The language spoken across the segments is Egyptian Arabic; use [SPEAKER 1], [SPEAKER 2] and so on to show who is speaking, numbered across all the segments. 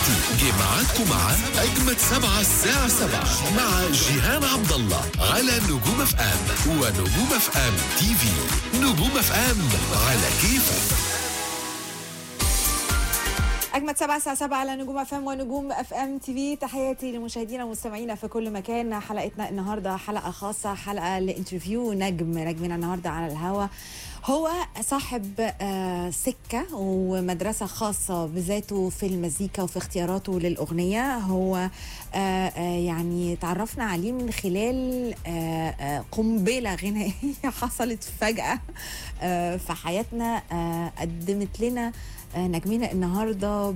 [SPEAKER 1] دلوقتي جه معاكم مع أجمد سبعة الساعة سبعة مع جيهان عبد الله على نجوم اف ام ونجوم اف ام تي في نجوم اف ام على كيفك
[SPEAKER 2] أجمد سبعة الساعة سبعة على نجوم اف ام ونجوم اف ام تي في تحياتي لمشاهدينا ومستمعينا في كل مكان حلقتنا النهارده حلقة خاصة حلقة لانترفيو نجم نجمنا النهارده على الهوا هو صاحب آه، سكة ومدرسة خاصة بذاته في المزيكا وفي اختياراته للأغنية هو آه، آه، يعني تعرفنا عليه من خلال آه، آه، قنبلة غنائية حصلت فجأة آه، في حياتنا آه، قدمت لنا آه، نجمنا النهارده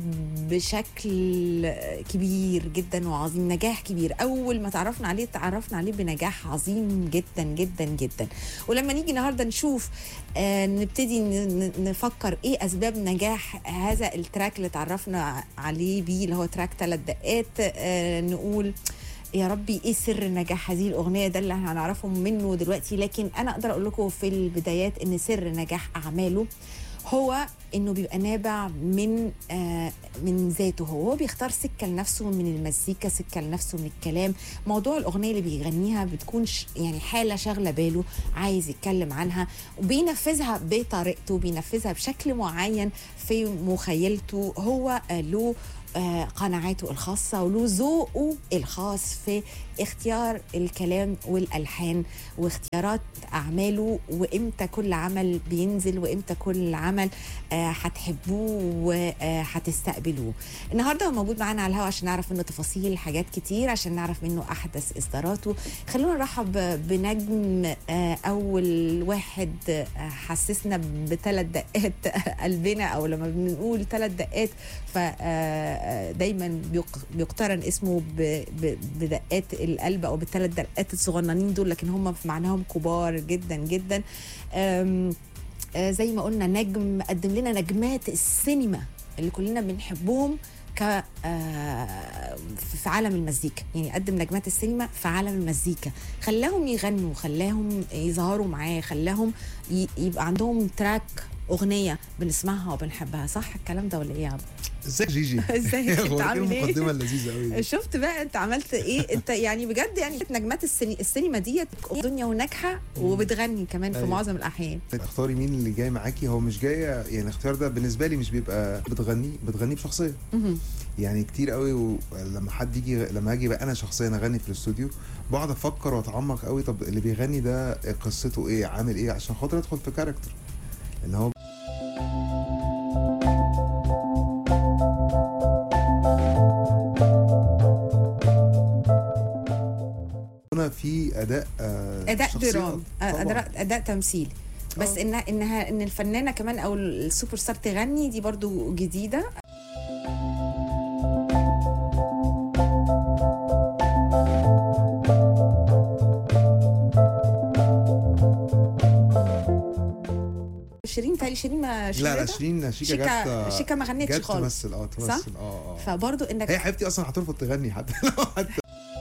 [SPEAKER 2] بشكل كبير جدا وعظيم نجاح كبير اول ما تعرفنا عليه تعرفنا عليه بنجاح عظيم جدا جدا جدا ولما نيجي النهارده نشوف آه، نبتدي ن- ن- نفكر ايه اسباب نجاح هذا التراك اللي تعرفنا عليه بيه اللي هو تراك ثلاث دقات آه، نقول يا ربي ايه سر نجاح هذه الاغنيه ده اللي احنا هنعرفه منه دلوقتي لكن انا اقدر اقول لكم في البدايات ان سر نجاح اعماله هو انه بيبقى نابع من آه من ذاته هو هو بيختار سكه لنفسه من المزيكا سكه لنفسه من الكلام موضوع الاغنيه اللي بيغنيها بتكون ش يعني حاله شاغله باله عايز يتكلم عنها وبينفذها بطريقته بينفذها بشكل معين في مخيلته هو آه له آه، قناعاته الخاصة وله ذوقه الخاص في اختيار الكلام والألحان واختيارات أعماله وإمتى كل عمل بينزل وإمتى كل عمل آه، هتحبوه وهتستقبلوه النهاردة هو موجود معانا على الهواء عشان نعرف منه تفاصيل حاجات كتير عشان نعرف منه أحدث إصداراته خلونا نرحب بنجم آه، أول واحد آه، حسسنا بثلاث دقات قلبنا أو لما بنقول ثلاث دقات فدايما بيقترن اسمه ب- ب- بدقات القلب او بالثلاث دقات الصغننين دول لكن هم في معناهم كبار جدا جدا أم، آه، زي ما قلنا نجم قدم لنا نجمات السينما اللي كلنا بنحبهم ك آه، في عالم المزيكا يعني قدم نجمات السينما في عالم المزيكا خلاهم يغنوا خلاهم يظهروا معاه خلاهم ي- يبقى عندهم تراك اغنيه بنسمعها وبنحبها صح الكلام ده ولا ايه يا عبد
[SPEAKER 3] ازيك جيجي
[SPEAKER 2] ازيك؟ انت
[SPEAKER 3] أخبارك؟
[SPEAKER 2] عامل ايه؟
[SPEAKER 3] المقدمه اللذيذه قوي دي.
[SPEAKER 2] شفت بقى انت عملت ايه انت يعني بجد يعني نجمات السيني السينما ديت دنيا وناجحه وبتغني كمان في
[SPEAKER 3] أيوة.
[SPEAKER 2] معظم الاحيان
[SPEAKER 3] اختاري مين اللي جاي معاكي هو مش جاي يعني الاختيار ده بالنسبه لي مش بيبقى بتغني بتغني بشخصيه
[SPEAKER 2] مهم.
[SPEAKER 3] يعني كتير قوي ولما حد يجي لما اجي بقى انا شخصيا اغني في الاستوديو بقعد افكر واتعمق قوي طب اللي بيغني ده قصته ايه عامل ايه عشان خاطر ادخل في كاركتر اللي هو هنا في اداء آه،
[SPEAKER 2] اداء
[SPEAKER 3] شخصيات.
[SPEAKER 2] درام
[SPEAKER 3] طبعاً.
[SPEAKER 2] اداء اداء تمثيل بس
[SPEAKER 3] آه.
[SPEAKER 2] انها انها ان الفنانه كمان او السوبر ستار تغني دي برضو جديده شيرين تالي شيرين ما شيرين
[SPEAKER 3] لا لا
[SPEAKER 2] رضا؟
[SPEAKER 3] شيرين شيكا
[SPEAKER 2] شيكا
[SPEAKER 3] جت
[SPEAKER 2] شيكا ما غنتش
[SPEAKER 3] جت
[SPEAKER 2] خالص
[SPEAKER 3] تمثل اه تمثل اه اه
[SPEAKER 2] فبرضو انك
[SPEAKER 3] هي حبيبتي اصلا هترفض تغني حتى لو حتى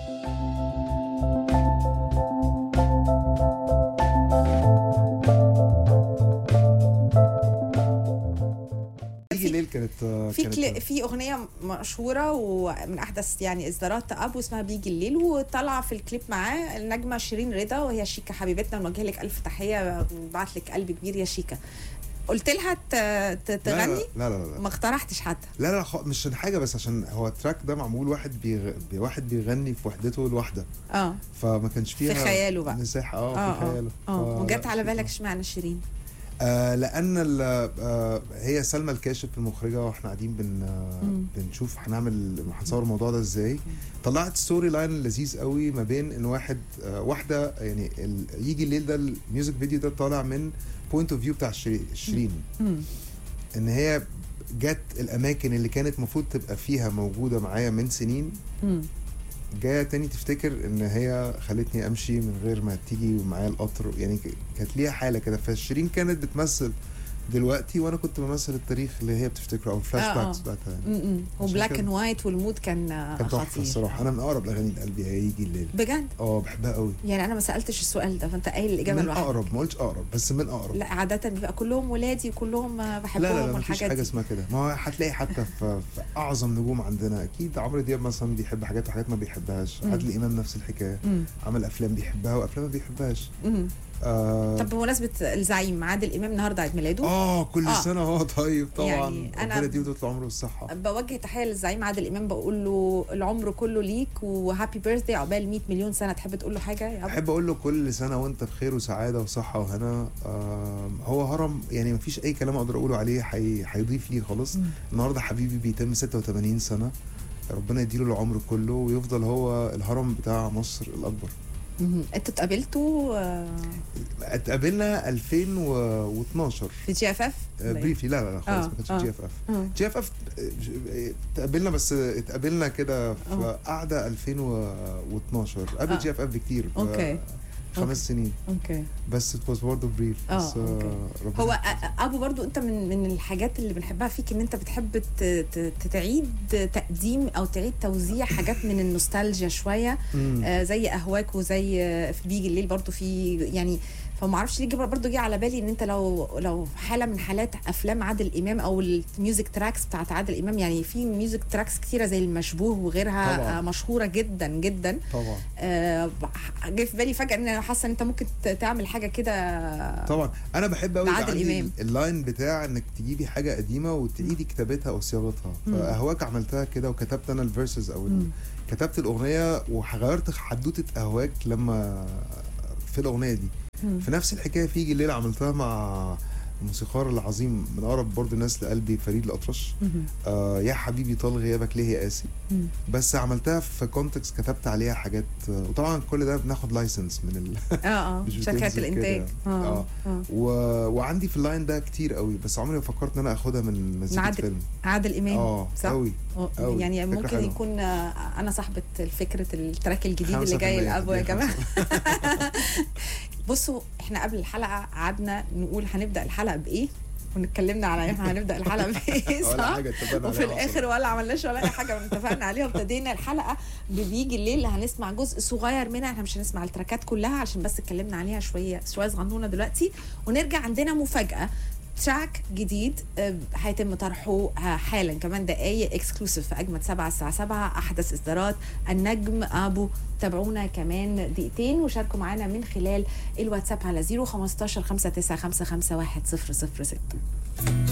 [SPEAKER 3] تيجي ليل كانت
[SPEAKER 2] في
[SPEAKER 3] كانت
[SPEAKER 2] كلي في اغنيه مشهوره ومن احدث يعني اصدارات اب واسمها بيجي الليل وطالعه في الكليب معاه النجمه شيرين رضا وهي شيكا حبيبتنا ونوجه لك الف تحيه بعت لك قلب كبير يا شيكا قلت لها ت- ت-
[SPEAKER 3] لا
[SPEAKER 2] تغني
[SPEAKER 3] لا لا لا لا
[SPEAKER 2] ما اقترحتش حتى
[SPEAKER 3] لا لا خ- مش عشان حاجه بس عشان هو التراك ده معمول واحد بيغ... بي- واحد بيغني في وحدته لوحده
[SPEAKER 2] اه
[SPEAKER 3] فما كانش فيها
[SPEAKER 2] خياله بقى.
[SPEAKER 3] مساحه اه
[SPEAKER 2] اه
[SPEAKER 3] في
[SPEAKER 2] اه
[SPEAKER 3] خياله
[SPEAKER 2] اه
[SPEAKER 3] ف-
[SPEAKER 2] وجت
[SPEAKER 3] لا،
[SPEAKER 2] على
[SPEAKER 3] في-
[SPEAKER 2] بالك اشمعنى شيرين
[SPEAKER 3] آه لان ال- آه هي سلمى الكاشف المخرجه واحنا قاعدين بن آه
[SPEAKER 2] مم.
[SPEAKER 3] بنشوف هنعمل هنصور الموضوع ده ازاي طلعت ستوري لاين لذيذ قوي ما بين ان واحد آه واحده يعني ال- يجي الليل ده الميوزك فيديو ده طالع من بوينت اوف فيو بتاع شيرين- شيرين
[SPEAKER 2] مم.
[SPEAKER 3] ان هي جت الاماكن اللي كانت المفروض تبقى فيها موجوده معايا من سنين
[SPEAKER 2] مم.
[SPEAKER 3] جايه تاني تفتكر ان هي خلتني امشي من غير ما تيجي معايا القطر يعني ك- كانت ليها حاله كده فشيرين كانت بتمثل دلوقتي وانا كنت بمثل التاريخ اللي هي بتفتكره او الفلاش
[SPEAKER 2] آه، آه.
[SPEAKER 3] باكس بتاعتها يعني.
[SPEAKER 2] م- م. وبلاك
[SPEAKER 3] كده.
[SPEAKER 2] اند وايت والمود كان آه،
[SPEAKER 3] كان تحفه
[SPEAKER 2] خطير
[SPEAKER 3] الصراحه انا من اقرب الاغاني لقلبي هيجي الليل
[SPEAKER 2] بجد
[SPEAKER 3] اه بحبها قوي
[SPEAKER 2] يعني انا ما سالتش السؤال ده فانت قايل الاجابه
[SPEAKER 3] من
[SPEAKER 2] لوحدك
[SPEAKER 3] اقرب ما قلتش اقرب بس من اقرب
[SPEAKER 2] لا عاده بيبقى كلهم ولادي وكلهم آه،
[SPEAKER 3] لا
[SPEAKER 2] بحبهم
[SPEAKER 3] لا لا مفيش
[SPEAKER 2] والحاجات
[SPEAKER 3] حاجه
[SPEAKER 2] دي
[SPEAKER 3] اسمها كده ما هو هتلاقي حتى في, في اعظم نجوم عندنا اكيد عمرو دياب مثلا بيحب حاجات وحاجات ما بيحبهاش
[SPEAKER 2] مم.
[SPEAKER 3] عادل امام نفس الحكايه
[SPEAKER 2] مم.
[SPEAKER 3] عمل افلام بيحبها وافلام ما بيحبهاش
[SPEAKER 2] مم.
[SPEAKER 3] آه
[SPEAKER 2] طب بمناسبه الزعيم عادل امام النهارده عيد ميلاده
[SPEAKER 3] اه كل
[SPEAKER 2] آه.
[SPEAKER 3] سنه هو طيب طبعا
[SPEAKER 2] يعني أنا-
[SPEAKER 3] ربنا يديله طول العمر والصحه
[SPEAKER 2] بوجه تحيه للزعيم عادل امام بقول له العمر كله ليك وهابي بيرثدي عقبال 100 مليون سنه تحب تقول له حاجه يا أبو؟
[SPEAKER 3] احب اقول له كل سنه وانت بخير وسعاده وصحه وهنا آه هو هرم يعني مفيش اي كلام اقدر اقوله عليه حي- هيضيف ليه خالص
[SPEAKER 2] مم.
[SPEAKER 3] النهارده حبيبي بيتم 86 سنه ربنا يديله العمر كله ويفضل هو الهرم بتاع مصر الاكبر
[SPEAKER 2] مهم. انتوا اتقابلتوا آه،
[SPEAKER 3] اتقابلنا 2012
[SPEAKER 2] في جي اف اف
[SPEAKER 3] آه، بريفلي لا لا لا خالص
[SPEAKER 2] آه،
[SPEAKER 3] ما كانتش
[SPEAKER 2] آه.
[SPEAKER 3] جي اف اف جي اف اف اتقابلنا بس اتقابلنا كده في
[SPEAKER 2] آه.
[SPEAKER 3] قعده 2012 قبل
[SPEAKER 2] آه.
[SPEAKER 3] جي اف اف بكتير ب-
[SPEAKER 2] أوكي. أوكي.
[SPEAKER 3] خمس سنين
[SPEAKER 2] اوكي
[SPEAKER 3] بس ات واز برضه بريف
[SPEAKER 2] اه
[SPEAKER 3] بس
[SPEAKER 2] اوكي
[SPEAKER 3] ربنا
[SPEAKER 2] هو
[SPEAKER 3] يحفظه.
[SPEAKER 2] أ- ابو برضو انت من من الحاجات اللي بنحبها فيك ان انت بتحب ت- ت- تعيد تقديم او تعيد توزيع حاجات من النوستالجيا شويه
[SPEAKER 3] مم.
[SPEAKER 2] آه زي اهواك وزي آه، في بيجي الليل برضو في يعني فما اعرفش ليه جه- برضو جه على بالي ان انت لو لو حاله من حالات افلام عادل امام او الميوزك تراكس بتاعت عادل امام يعني في ميوزك تراكس كتيره زي المشبوه وغيرها
[SPEAKER 3] طبعاً.
[SPEAKER 2] آه مشهوره جدا جدا
[SPEAKER 3] طبعا
[SPEAKER 2] آه، جه في بالي فجاه ان انا حاسه ان انت ممكن ت- تعمل حاجه كده
[SPEAKER 3] طبعا انا بحب قوي
[SPEAKER 2] لعادل إمام.
[SPEAKER 3] اللاين بتاع انك تجيبي حاجه قديمه وتعيدي كتابتها او صياغتها فاهواك عملتها كده وكتبت انا الفيرسز او ال-
[SPEAKER 2] مم.
[SPEAKER 3] كتبت الاغنيه وغيرت حدوته اهواك لما في الاغنيه دي
[SPEAKER 2] مم.
[SPEAKER 3] في نفس الحكايه في الليله عملتها مع الموسيقار العظيم من اقرب برضه الناس لقلبي فريد الاطرش
[SPEAKER 2] مهم.
[SPEAKER 3] آه يا حبيبي طال غيابك ليه يا قاسي
[SPEAKER 2] مم.
[SPEAKER 3] بس عملتها في كونتكست كتبت عليها حاجات آه، وطبعا كل ده بناخد لايسنس من ال...
[SPEAKER 2] اه اه
[SPEAKER 3] مش
[SPEAKER 2] شركات
[SPEAKER 3] بتنزل
[SPEAKER 2] الانتاج
[SPEAKER 3] كده.
[SPEAKER 2] اه
[SPEAKER 3] آه.
[SPEAKER 2] اه
[SPEAKER 3] و... وعندي في اللاين ده كتير قوي بس عمري ما فكرت ان انا اخدها من مزيكا
[SPEAKER 2] عادل-
[SPEAKER 3] فيلم
[SPEAKER 2] عادل امام
[SPEAKER 3] اه
[SPEAKER 2] صح
[SPEAKER 3] قوي
[SPEAKER 2] آه،
[SPEAKER 3] أوي.
[SPEAKER 2] يعني
[SPEAKER 3] فكرة
[SPEAKER 2] ممكن
[SPEAKER 3] حلوة.
[SPEAKER 2] يكون آه، انا صاحبه فكره التراك الجديد اللي
[SPEAKER 3] 5%
[SPEAKER 2] جاي لابو يا
[SPEAKER 3] هتديها
[SPEAKER 2] جماعه بصوا احنا قبل الحلقه قعدنا نقول هنبدا الحلقه بايه ونتكلمنا على احنا هنبدا الحلقه بايه
[SPEAKER 3] ولا
[SPEAKER 2] صح
[SPEAKER 3] حاجه اتفقنا
[SPEAKER 2] وفي
[SPEAKER 3] عليها
[SPEAKER 2] الاخر ولا عملناش ولا اي حاجه من اتفقنا عليها وابتدينا الحلقه بيجي الليل هنسمع جزء صغير منها احنا مش هنسمع التراكات كلها عشان بس اتكلمنا عليها شويه شويه صغنونه دلوقتي ونرجع عندنا مفاجاه تراك جديد آه، هيتم طرحه آه، حالا كمان دقايق اكسكلوسيف في اجمد سبعة الساعه 7 احدث اصدارات النجم ابو تابعونا كمان دقيقتين وشاركوا معانا من خلال الواتساب على 015 5955 100 06